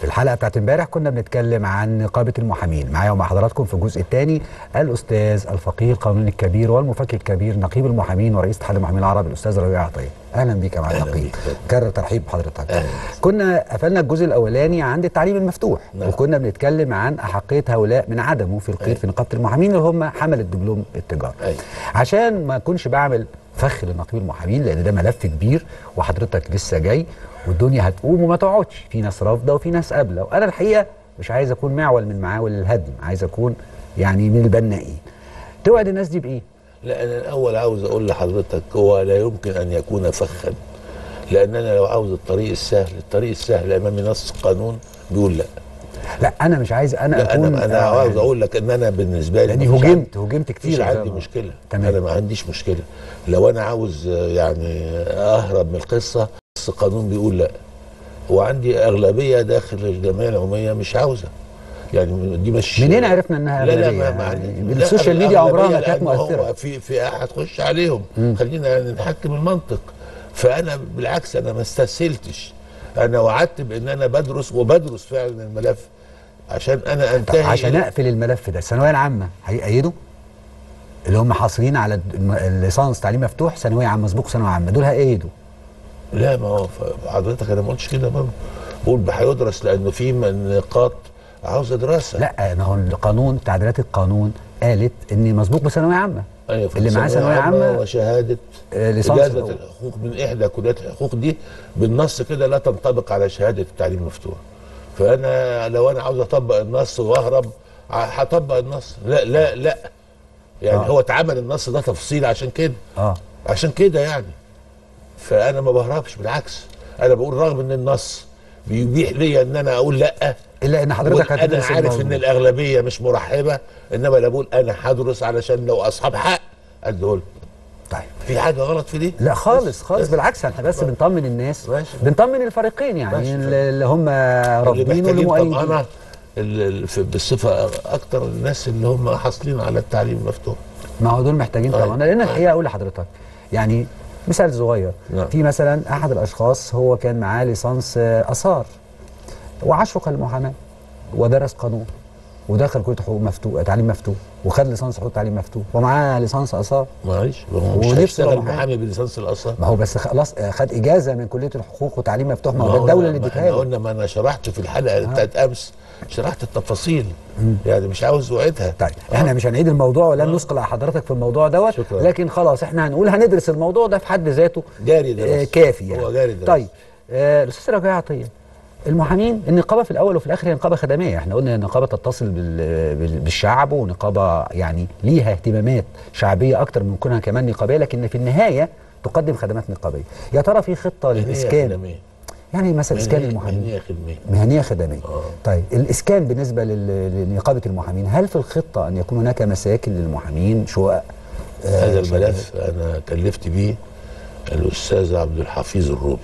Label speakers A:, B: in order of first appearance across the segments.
A: الحلقه بتاعت امبارح كنا بنتكلم عن نقابه المحامين معايا ومع حضراتكم في الجزء الثاني الاستاذ الفقيه القانوني الكبير والمفكر الكبير نقيب المحامين ورئيس اتحاد المحامين العرب الاستاذ ربيع عطيه اهلا بيك يا معالي
B: أهلاً
A: النقيب
B: بيك.
A: كرر ترحيب بحضرتك
B: أهلاً.
A: كنا قفلنا الجزء الاولاني عند التعليم المفتوح
B: نعم.
A: وكنا بنتكلم عن احقيه هؤلاء من عدمه في القيد
B: أيوة.
A: في نقابه المحامين اللي هم حمله دبلوم التجاره
B: أيوة.
A: عشان ما اكونش بعمل فخ لنقيب المحامين لان ده ملف كبير وحضرتك لسه جاي والدنيا هتقوم وما تقعدش في ناس رافضه وفي ناس قابله وانا الحقيقه مش عايز اكون معول من معاول الهدم عايز اكون يعني من البنائين توعد الناس دي بايه
B: لا انا الاول عاوز اقول لحضرتك هو لا يمكن ان يكون فخا لان انا لو عاوز الطريق السهل الطريق السهل امامي نص قانون بيقول لا
A: لا انا مش عايز انا
B: لا
A: اكون
B: انا انا
A: آه،
B: عاوز
A: يعني
B: اقول لك ان انا بالنسبه لي
A: لاني
B: مفيش
A: هجمت هجمت كتير
B: مفيش
A: يا
B: عندي
A: فندم.
B: مشكله
A: تمام.
B: انا ما عنديش مشكله لو انا عاوز آه، يعني اهرب من القصه بس القانون بيقول لا وعندي اغلبيه داخل الجمعيه العموميه مش عاوزه يعني دي مش
A: منين عرفنا انها
B: لا لا
A: أغلبية
B: ما ما
A: يعني
B: عندي
A: السوشيال ميديا عمرها ما كانت
B: لأن هو
A: مؤثره
B: في في هتخش عليهم خلينا نحكم المنطق فانا بالعكس انا ما استسهلتش انا وعدت بان انا بدرس وبدرس فعلا الملف عشان انا
A: طب
B: انتهي
A: عشان
B: إلى-
A: اقفل الملف ده الثانويه العامه هيأيدوا اللي هم حاصلين على الم- الليسانس تعليم مفتوح ثانويه عامه مسبوق ثانويه عامه دول هيأيدوا
B: لا ما هو ف- حضرتك انا ما قلتش كده برضه بقول هيدرس لانه في من نقاط عاوزه دراسه
A: لا ما هو القانون تعديلات القانون قالت ان مسبوق بثانويه عامه
B: ايوه في
A: اللي معاه
B: الثانوية
A: ثانويه عامه
B: وشهاده
A: آه، ليسانس
B: اجازه
A: أو-
B: الحقوق من احدى كليات الحقوق دي بالنص كده لا تنطبق على شهاده التعليم المفتوح فانا لو انا عاوز اطبق النص واهرب ع- هطبق النص لا لا لا يعني
A: آه.
B: هو اتعمل النص ده تفصيل عشان كده
A: اه
B: عشان كده يعني فانا ما بهربش بالعكس انا بقول رغم ان النص بيبيح لي ان انا اقول لا
A: الا ان حضرتك
B: انا
A: هتدرس
B: عارف ان
A: الموضوع.
B: الاغلبيه مش مرحبه انما انا بقول انا هدرس علشان لو اصحاب حق ادول
A: طيب
B: في حاجه غلط في دي
A: لا خالص خالص
B: بس.
A: بالعكس احنا بس بنطمن الناس
B: ماشي.
A: بنطمن الفريقين يعني
B: ماشي.
A: اللي هم
B: اللي
A: رافضين واللي
B: محتاجين
A: مؤيدين
B: طمأنة ال- ال- في- بالصفه اكتر الناس اللي هم حاصلين على التعليم المفتوح
A: ما هو دول محتاجين
B: أيوة.
A: طبعا لان الحقيقه اقول لحضرتك يعني مثال صغير
B: نعم.
A: في مثلا احد الاشخاص هو كان معاه ليسانس آه، اثار وعشق المحاماه ودرس قانون ودخل كليه حقوق مفتوح تعليم مفتوح وخد ليسانس حقوق تعليم مفتوح ومعاه ليسانس اثار
B: معلش ما هو مش
A: ونفسه
B: هيشتغل
A: يبقى محامي.
B: محامي بليسانس الاثار
A: ما هو بس خلاص آه، خد اجازه من كليه الحقوق وتعليم مفتوح ما هو ده
B: هو
A: الدوله اللي
B: ما
A: اديتها
B: احنا
A: له
B: قلنا ما انا شرحت في الحلقه بتاعت امس شرحت التفاصيل يعني مش عاوز اوعدها
A: طيب احنا مش هنعيد الموضوع ولن نثقل على حضرتك في الموضوع دوت
B: شكراً.
A: لكن خلاص احنا هنقول هندرس الموضوع ده في حد ذاته
B: جاري دراسة.
A: آه كافي يعني
B: هو جاري دراسة.
A: طيب آه الاستاذ رجاء عطيه المحامين النقابه في الاول وفي الاخر هي نقابه خدميه احنا قلنا النقابه تتصل بال- بال- بالشعب ونقابه يعني ليها اهتمامات شعبيه اكتر من كونها كمان نقابيه لكن في النهايه تقدم خدمات نقابيه يا ترى في خطه
B: مهنية
A: للاسكان
B: خدمية.
A: يعني مثلا اسكان
B: مهنية-
A: المحامين
B: مهنية خدميه
A: مهنيه خدميه
B: آه.
A: طيب الاسكان بالنسبه لل- لنقابه المحامين هل في الخطه ان يكون هناك مساكن للمحامين شقق آه،
B: هذا الملف انا كلفت به الاستاذ عبد الحفيظ الروبي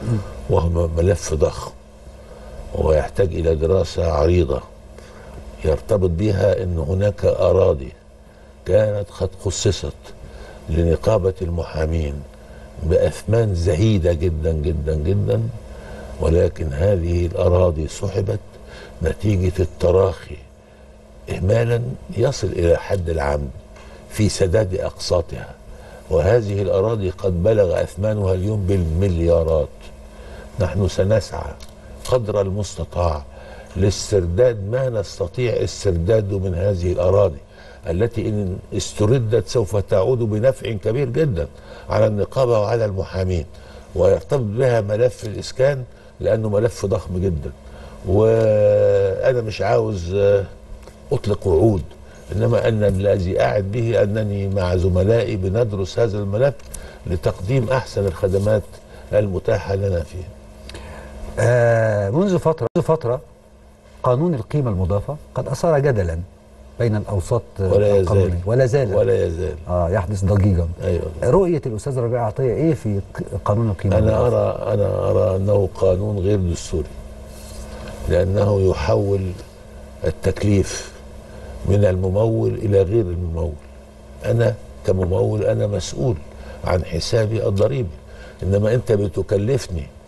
B: وهو ملف ضخم ويحتاج الى دراسه عريضه يرتبط بها ان هناك اراضي كانت قد خصصت لنقابه المحامين باثمان زهيده جدا جدا جدا ولكن هذه الاراضي سحبت نتيجه التراخي اهمالا يصل الى حد العمد في سداد اقساطها وهذه الاراضي قد بلغ اثمانها اليوم بالمليارات نحن سنسعى قدر المستطاع لاسترداد ما نستطيع استرداده من هذه الاراضي التي ان استردت سوف تعود بنفع كبير جدا على النقابه وعلى المحامين ويرتبط بها ملف الاسكان لانه ملف ضخم جدا وانا مش عاوز آه، اطلق وعود انما ان الذي اعد به انني مع زملائي بندرس هذا الملف لتقديم احسن الخدمات المتاحه لنا فيه
A: آه منذ فتره منذ فتره قانون القيمه المضافه قد اثار جدلا بين الاوساط آه،
B: ولا يزال.
A: القانونيه ولا زال
B: ولا يزال
A: اه يحدث ضجيجا
B: ايوه
A: رؤيه الاستاذ ربيع عطيه ايه في ق- قانون القيمه
B: انا
A: المضافه
B: ارى انا ارى انه قانون غير دستوري لانه يحول التكليف من الممول الى غير الممول انا كممول انا مسؤول عن حسابي الضريبي انما انت بتكلفني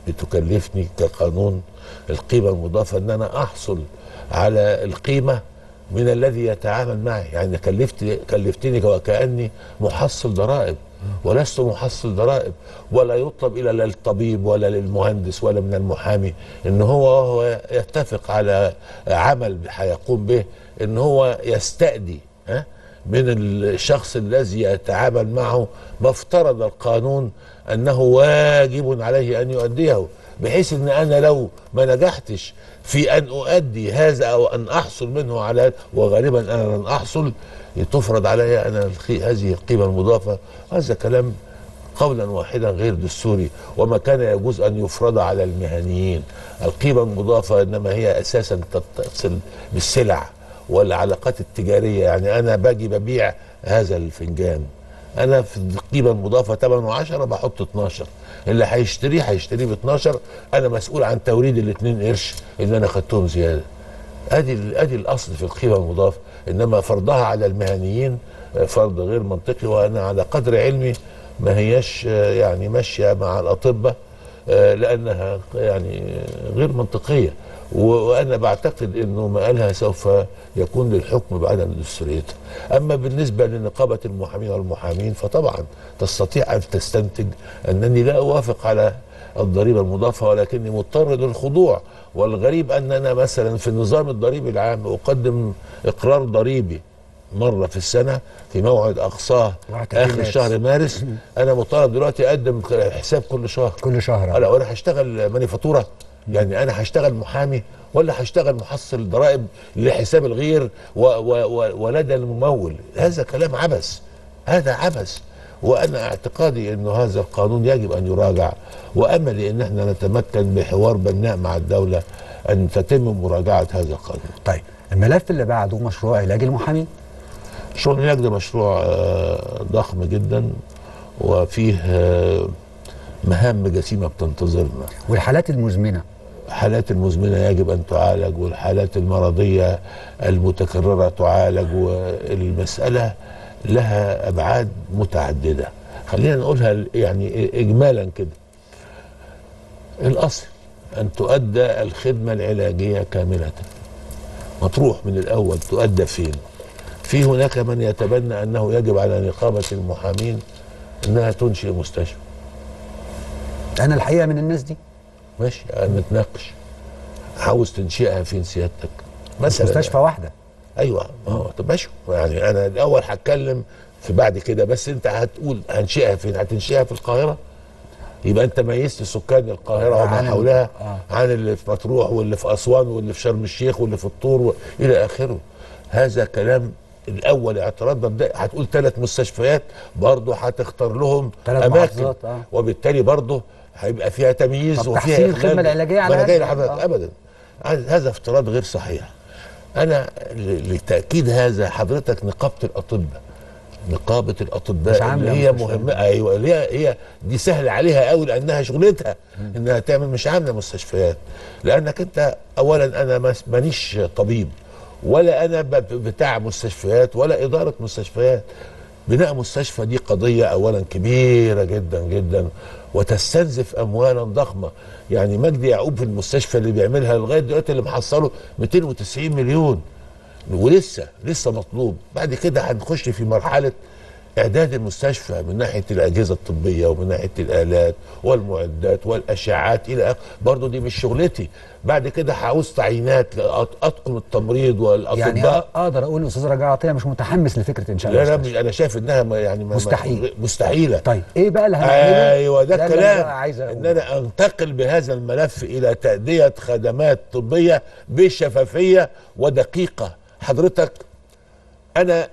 B: بتكلفني كقانون القيمه المضافه ان انا احصل على القيمه من الذي يتعامل معي يعني كلفت كلفتني وكاني محصل ضرائب ولست محصل ضرائب ولا يطلب الى لا الطبيب ولا للمهندس ولا من المحامي ان هو هو يتفق على عمل هيقوم به ان هو يستأدي ها من الشخص الذي يتعامل معه ما افترض القانون انه واجب عليه ان يؤديه بحيث ان انا لو ما نجحتش في ان اؤدي هذا او ان احصل منه على وغالبا انا لن احصل تفرض علي انا الخي- هذه القيمه المضافه هذا كلام قولا واحدا غير دستوري وما كان يجوز ان يفرض على المهنيين القيمه المضافه انما هي اساسا تتصل بالسلع والعلاقات التجاريه يعني انا باجي ببيع هذا الفنجان انا في القيمه المضافه 8 و10 بحط 12 اللي هيشتريه هيشتريه ب 12 انا مسؤول عن توريد الاثنين قرش اللي انا خدتهم زياده ادي ال- ادي الاصل في القيمه المضافه انما فرضها على المهنيين آه، فرض غير منطقي وانا على قدر علمي ما هياش آه، يعني ماشيه مع الاطباء آه، لانها يعني غير منطقيه و- وانا بعتقد انه ما قالها سوف يكون للحكم بعدم دستوريتها اما بالنسبه لنقابه المحامين والمحامين فطبعا تستطيع ان تستنتج انني لا اوافق على الضريبه المضافه ولكني مضطر للخضوع والغريب اننا مثلا في النظام الضريبي العام اقدم اقرار ضريبي مره في السنه في موعد اقصاه
A: 31
B: اخر
A: مارس.
B: شهر مارس انا مطالب دلوقتي اقدم حساب كل شهر
A: كل شهر
B: انا وانا هشتغل مانيفاتوره يعني انا هشتغل محامي ولا هشتغل محصل ضرائب لحساب الغير و و و ولدى الممول هذا كلام عبث هذا عبث وانا اعتقادي انه هذا القانون يجب ان يراجع واملي ان احنا نتمكن بحوار بناء مع الدوله ان تتم مراجعه هذا القانون
A: طيب الملف اللي بعده مشروع علاج المحامين
B: شغل العلاج ده مشروع آه، ضخم جدا وفيه آه، مهام جسيمه بتنتظرنا
A: والحالات المزمنه
B: الحالات المزمنة يجب أن تعالج والحالات المرضية المتكررة تعالج والمسألة لها أبعاد متعددة خلينا نقولها يعني إجمالا كده الأصل أن تؤدى الخدمة العلاجية كاملة مطروح من الأول تؤدى فين في هناك من يتبنى أنه يجب على نقابة المحامين أنها تنشئ مستشفى
A: انا الحقيقه من الناس دي
B: ماشي نتناقش عاوز تنشئها فين سيادتك مثلا
A: مستشفى واحده
B: ايوه ما هو طب ماشي يعني انا الاول هتكلم في بعد كده بس انت هتقول هنشئها فين هتنشئها في القاهره يبقى انت ميزت سكان القاهره
A: عن
B: وما
A: ال-
B: حولها
A: آه.
B: عن اللي في مطروح واللي في اسوان واللي في شرم الشيخ واللي في الطور و... الى اخره هذا كلام الاول اعتراض مبدئي هتقول ثلاث مستشفيات برضه هتختار لهم
A: ثلاث
B: اماكن
A: محافظات، آه.
B: وبالتالي برضه هيبقى فيها تمييز
A: طب
B: وفيها
A: تحسين
B: إخلال.
A: الخدمة العلاجية على
B: ما انا جاي
A: هذا؟
B: لحضرتك
A: آه.
B: ابدا هذا افتراض غير صحيح انا ل- لتاكيد هذا حضرتك نقابه الاطباء نقابه
A: مش
B: الاطباء
A: عاملة
B: اللي هي
A: مستشفى.
B: مهمه ايوه اللي هي هي دي سهل عليها قوي لانها شغلتها انها تعمل مش عامله مستشفيات لانك انت اولا انا مس- مانيش طبيب ولا انا ب- ب- بتاع مستشفيات ولا اداره مستشفيات بناء مستشفى دي قضيه اولا كبيره جدا جدا وتستنزف اموالا ضخمه يعني مجدي يعقوب في المستشفى اللي بيعملها لغايه دلوقتي اللي محصله 290 مليون ولسه لسه مطلوب بعد كده هنخش في مرحله اعداد المستشفى من ناحيه الاجهزه الطبيه ومن ناحيه الالات والمعدات والاشعاعات الى اخره برضه دي مش شغلتي بعد كده هعوز تعيينات لأط- اطقم التمريض والاطباء
A: يعني أ- اقدر اقول استاذ رجاء عطيه مش متحمس لفكره انشاء
B: لا لا
A: المستشفى.
B: مش- انا شايف انها ما- يعني ما- ما-
A: مستحيل.
B: مستحيله
A: طيب ايه بقى اللي هنعمله
B: ايوه ده
A: اللي أنا
B: الكلام
A: بقى عايز
B: ان
A: أقوله.
B: انا انتقل بهذا الملف الى تاديه خدمات طبيه بشفافيه ودقيقه حضرتك انا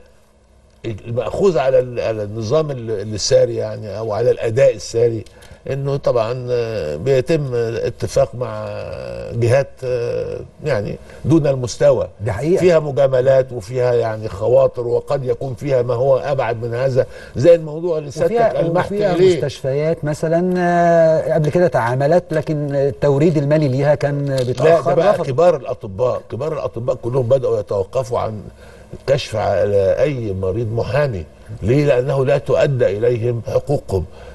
B: المأخوذ على ال- على النظام ال- الساري يعني او على الاداء الساري انه طبعا آه، بيتم اتفاق مع جهات آه، يعني دون المستوى
A: دي حقيقة.
B: فيها مجاملات وفيها يعني خواطر وقد يكون فيها ما هو ابعد من هذا زي الموضوع اللي سيادتك
A: وفيها,
B: المحت
A: وفيها
B: اليه
A: مستشفيات مثلا آه، قبل كده تعاملات لكن التوريد المالي ليها كان
B: لا
A: بيتاخر
B: ده بقى
A: رفض.
B: كبار الاطباء كبار الاطباء كلهم بداوا يتوقفوا عن الكشف على اي مريض محامي ليه لانه لا تؤدى اليهم حقوقهم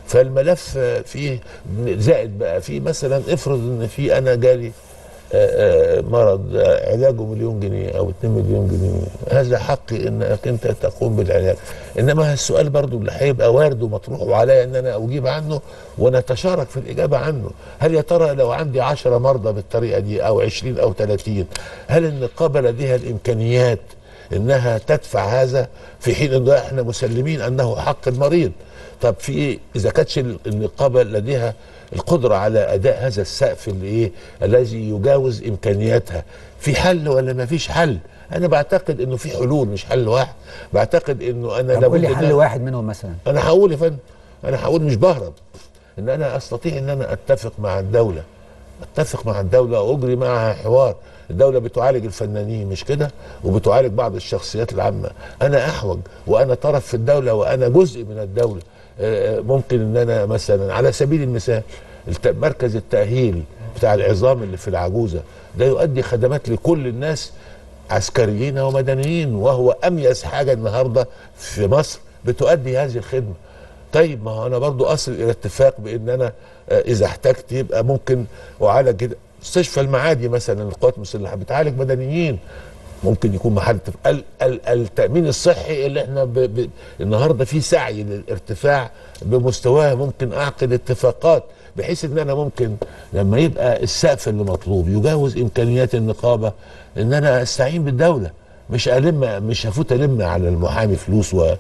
B: فالملف آه، فيه زائد بقى فيه مثلا افرض ان في انا جالي آه، آه، مرض آه، علاجه مليون جنيه او 2 مليون جنيه هذا حقي انك انت تقوم بالعلاج انما السؤال برضو اللي هيبقى وارد ومطروح وعليا ان انا اجيب عنه ونتشارك في الاجابه عنه هل يا ترى لو عندي 10 مرضى بالطريقه دي او 20 او 30 هل النقابه لديها الامكانيات انها تدفع هذا في حين ان احنا مسلمين انه حق المريض طب في ايه اذا كانتش النقابه لديها القدره على اداء هذا السقف اللي ايه الذي يجاوز امكانياتها في حل ولا ما فيش حل انا بعتقد انه في حلول مش حل واحد بعتقد انه انا
A: طب قول لي
B: لابد إن
A: حل
B: أنا-
A: واحد منهم مثلا
B: انا هقول يا فندم انا هقول مش بهرب ان انا استطيع ان انا اتفق مع الدوله اتفق مع الدوله واجري معها حوار الدولة بتعالج الفنانين مش كده وبتعالج بعض الشخصيات العامة أنا أحوج وأنا طرف في الدولة وأنا جزء من الدولة آه، ممكن أن أنا مثلا على سبيل المثال الت- مركز التأهيل بتاع العظام اللي في العجوزة ده يؤدي خدمات لكل الناس عسكريين ومدنيين وهو أميز حاجة النهاردة في مصر بتؤدي هذه الخدمة طيب ما هو انا برضو اصل الى اتفاق بان انا آه، اذا احتجت يبقى ممكن اعالج كده مستشفى المعادي مثلا القوات المسلحه بتعالج مدنيين ممكن يكون محل اتفاق. ال ال التامين الصحي اللي احنا ب ب النهارده في سعي للارتفاع بمستواه ممكن اعقد اتفاقات بحيث ان انا ممكن لما يبقى السقف اللي مطلوب يجاوز امكانيات النقابه ان انا استعين بالدوله مش الم مش هفوت الم على المحامي فلوس و- و-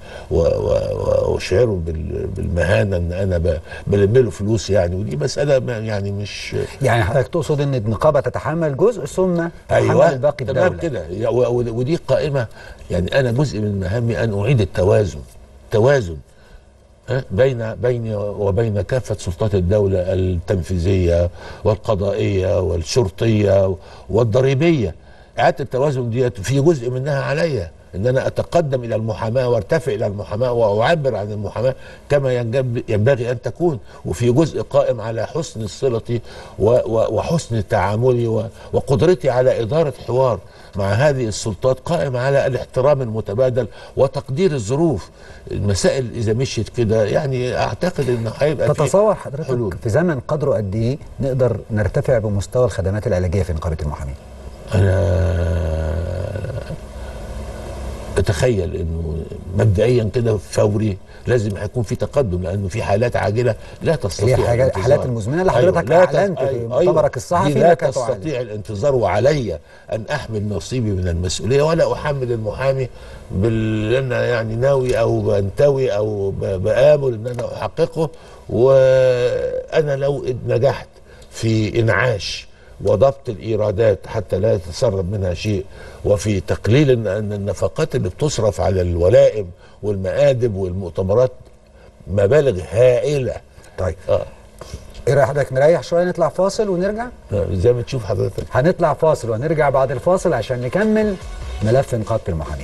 B: و- واشعره بال- بالمهانه ان انا ب- بلم له فلوس يعني ودي مساله ما- يعني مش
A: يعني حضرتك تقصد ان النقابه تتحمل جزء ثم تتحمل الباقي
B: تمام
A: الدوله
B: كده يا- و- و- ودي قائمه يعني انا جزء من مهامي ان اعيد التوازن توازن ها، بين بيني وبين كافه سلطات الدوله التنفيذيه والقضائيه والشرطيه والضريبيه اعاده التوازن دي في جزء منها عليا ان انا اتقدم الى المحاماه وارتفع الى المحاماه واعبر عن المحاماه كما ينجب- ينبغي ان تكون وفي جزء قائم على حسن صلتي و- و- وحسن تعاملي و- وقدرتي على اداره حوار مع هذه السلطات قائم على الاحترام المتبادل وتقدير الظروف المسائل اذا مشيت كده يعني اعتقد انه هيبقى في
A: تتصور حضرتك
B: حلول.
A: في زمن قدره قد ايه نقدر نرتفع بمستوى الخدمات العلاجيه في نقابه المحامين
B: انا اتخيل انه مبدئيا كده فوري لازم هيكون في تقدم لانه في حالات عاجله لا تستطيع
A: اللي هي حاجات-
B: الانتظار.
A: حالات المزمنة اللي حضرتك
B: لا تس-
A: أعلنت في مؤتمرك الصحفي
B: دي لا
A: إنك هتعالج.
B: تستطيع الانتظار وعلي ان احمل نصيبي من المسؤوليه ولا احمل المحامي باللي انا يعني ناوي او بنتوي او ب- بامل ان انا احققه وانا لو نجحت في انعاش وضبط الايرادات حتى لا يتسرب منها شيء وفي تقليل ان أن النفقات اللي بتصرف على الولائم والمآدب والمؤتمرات مبالغ هائله
A: طيب
B: اه
A: ايه رايك حضرتك نريح شويه نطلع فاصل ونرجع
B: زي ما تشوف حضرتك
A: هنطلع فاصل ونرجع بعد الفاصل عشان نكمل ملف نقابه المحامين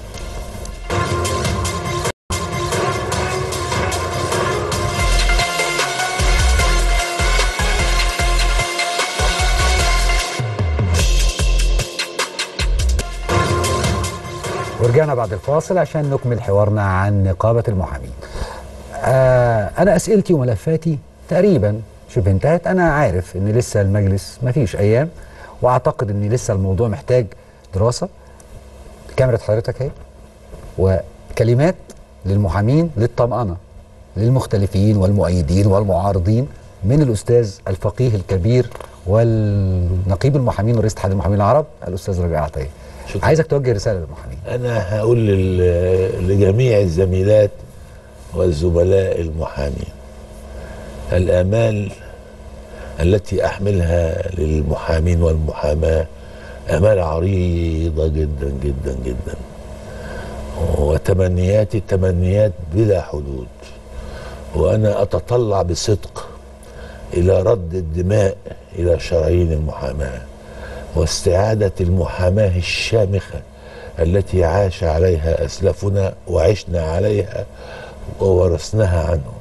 A: ورجعنا بعد الفاصل عشان نكمل حوارنا عن نقابة المحامين آه أنا أسئلتي وملفاتي تقريبا شبه انتهت أنا عارف إن لسه المجلس ما فيش أيام وأعتقد إن لسه الموضوع محتاج دراسة كاميرا حضرتك اهي وكلمات للمحامين للطمأنة للمختلفين والمؤيدين والمعارضين من الأستاذ الفقيه الكبير والنقيب المحامين ورئيس اتحاد المحامين العرب الأستاذ رجاء عطية
B: شكرا.
A: عايزك توجه رسالة للمحامين
B: انا هقول لل- لجميع الزميلات والزملاء المحامين الامال التي احملها للمحامين والمحاماه امال عريضه جدا جدا جدا وتمنياتي تمنيات بلا حدود وانا اتطلع بصدق الى رد الدماء الى شرايين المحاماه واستعاده المحاماه الشامخه التي عاش عليها اسلافنا وعشنا عليها وورثناها عنهم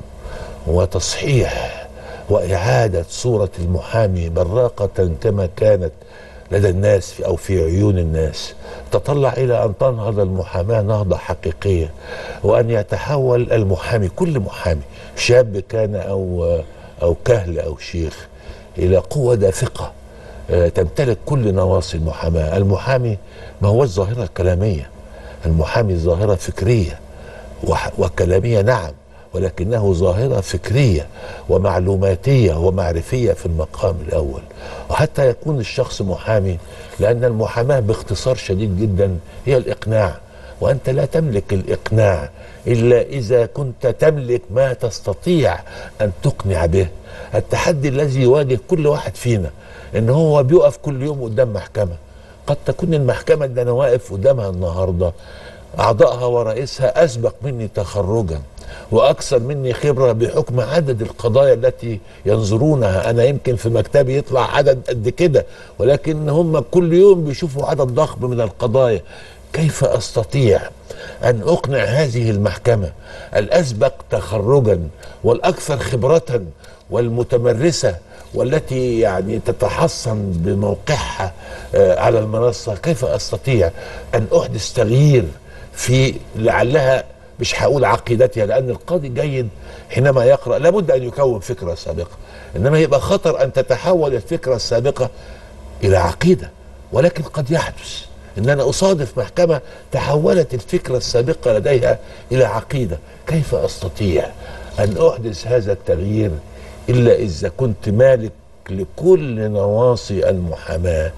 B: وتصحيح واعاده صوره المحامي براقه كما كانت لدى الناس في- او في عيون الناس تطلع الى ان تنهض المحاماه نهضه حقيقيه وان يتحول المحامي كل محامي شاب كان او او كهل او شيخ الى قوه دافقه آه، تمتلك كل نواصي المحاماه المحامي ما هوش ظاهره كلاميه المحامي ظاهره فكريه وح- وكلاميه نعم ولكنه ظاهره فكريه ومعلوماتيه ومعرفيه في المقام الاول وحتى يكون الشخص محامي لان المحاماه باختصار شديد جدا هي الاقناع وانت لا تملك الاقناع الا اذا كنت تملك ما تستطيع ان تقنع به التحدي الذي يواجه كل واحد فينا ان هو بيقف كل يوم قدام محكمه قد تكون المحكمه اللي انا واقف قدامها النهارده اعضائها ورئيسها اسبق مني تخرجا واكثر مني خبره بحكم عدد القضايا التي ينظرونها انا يمكن في مكتبي يطلع عدد قد كده ولكن هم كل يوم بيشوفوا عدد ضخم من القضايا كيف استطيع ان اقنع هذه المحكمه الاسبق تخرجا والاكثر خبره والمتمرسه والتي يعني تتحصن بموقعها آه، على المنصه كيف استطيع ان احدث تغيير في لعلها مش هقول عقيدتها لان القاضي جيد حينما يقرا لابد ان يكون فكره سابقه انما يبقى خطر ان تتحول الفكره السابقه الى عقيده ولكن قد يحدث ان انا اصادف محكمه تحولت الفكره السابقه لديها الى عقيده كيف استطيع ان احدث هذا التغيير الا اذا كنت مالك لكل نواصي المحاماه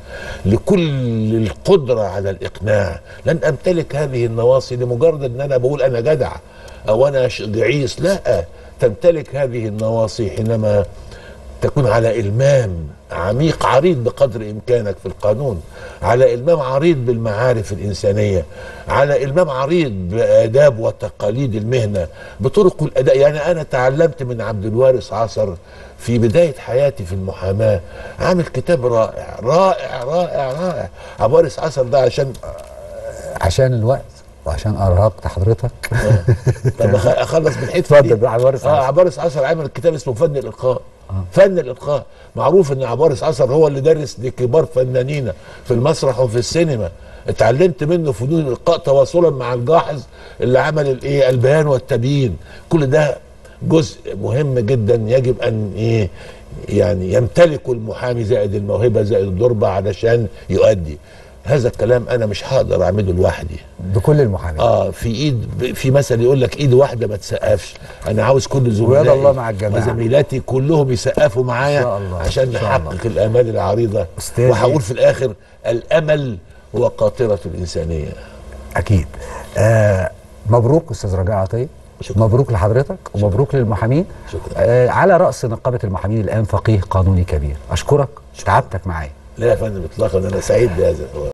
B: لكل القدره على الاقناع لن امتلك هذه النواصي لمجرد ان انا بقول انا جدع او انا ش- جعيس لا تمتلك هذه النواصي حينما تكون على إلمام عميق عريض بقدر إمكانك في القانون على إلمام عريض بالمعارف الإنسانية على إلمام عريض بآداب وتقاليد المهنة بطرق الأداء يعني أنا تعلمت من عبد الوارث عصر في بداية حياتي في المحاماة عامل كتاب رائع رائع رائع رائع عبد الوارث عصر ده عشان
A: عشان الوقت وعشان ارهقت حضرتك
B: طب أخ- اخلص بالحته
A: اتفضل بقى عبارس
B: اه
A: عصر.
B: عبارس عصر عمل كتاب اسمه فن الالقاء فن الالقاء معروف ان عبارس عصر هو اللي درس لكبار فنانين في المسرح وفي السينما اتعلمت منه فنون الالقاء تواصلا مع الجاحظ اللي عمل الايه البيان والتبيين كل ده جزء مهم جدا يجب ان ايه يعني يمتلكه المحامي زائد الموهبه زائد الضربه علشان يؤدي هذا الكلام انا مش هقدر اعمله لوحدي
A: بكل المحامين
B: اه في ايد في مثل يقول لك ايد واحده ما تسقفش انا عاوز كل زملائي
A: الله مع الجماعة.
B: وزميلاتي كلهم يسقفوا معايا
A: إن شاء الله،
B: عشان
A: إن شاء
B: نحقق الامال العريضه
A: أستاذي.
B: وهقول في الاخر الامل هو قاطره الانسانيه
A: اكيد آه مبروك استاذ رجاء عطيه
B: شكرا.
A: مبروك لحضرتك ومبروك للمحامين
B: شكرا.
A: آه على راس نقابه المحامين الان فقيه قانوني كبير اشكرك تعبتك معايا
B: لا يا فندم اطلاقا انا سعيد بهذا